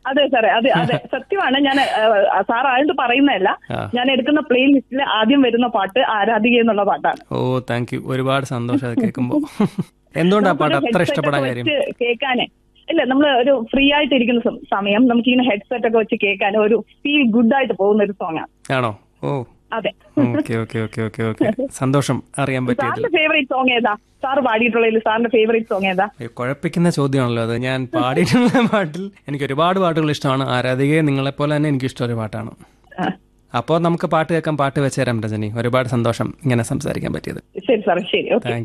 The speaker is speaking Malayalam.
അതെ സാറേ അതെ അതെ സത്യമാണ് ഞാൻ സാർ ആയത് പറയുന്നതല്ല ആ. ഞാൻ എടുക്കുന്ന പ്ലേ ലിസ്റ്റിൽ ആദ്യം വരുന്ന പാട്ട് ആരാധിക എന്നുള്ള പാട്ടാണ് ഓ താങ്ക് യു ഒരുപാട് സന്തോഷം അത് കേൾക്കുമ്പോൾ എന്തുകൊണ്ടാ ആ പാട്ട് അത്ര ഇഷ്ടപ്പെടാൻ കാര്യം കേൾക്കാനേ ഇല്ല നമ്മൾ ഒരു ഫ്രീ ആയിട്ട് ഇരിക്കുന്ന സം- സമയം നമുക്ക് ഇങ്ങനെ ഹെഡ്സെറ്റ് ഒക്കെ വെച്ച് കേൾക്കാൻ ഒരു ഫീൽ ഗുഡ് ആയിട്ട് പോകുന്ന ഒരു സോങ് ആണ് ആണോ ഓ അതെ okay okay okay okay okay സന്തോഷം അറിയാൻ പറ്റിയതിൽ സാറിന്റെ ഫേവറേറ്റ് സോങ് ഏതാ സാർ പാടിയിട്ടുള്ളതിൽ സാറിന്റെ ഫേവറേറ്റ് സോങ് ഏതാ അയ്യോ, കുഴപ്പിക്കുന്ന ചോദ്യമാണല്ലോ അത് ഞാൻ പാടിയിട്ടുള്ള പാട്ടിൽ എനിക്ക് ഒരുപാട് പാട്ടുകൾ ഇഷ്ടമാണ് ആരാധികയെ നിങ്ങളെപ്പോലെ തന്നെ എനിക്ക് ഇഷ്ടം ഒരു പാട്ടാണ് ആ, അപ്പോൾ നമുക്ക് പാട്ട് കേൾക്കാൻ പാട്ട് വെച്ചുതരാം രജനി ഒരുപാട് സന്തോഷം ഇങ്ങനെ സംസാരിക്കാൻ പറ്റിയത് ശരി സാർ ശരി ഓക്കെ താങ്ക്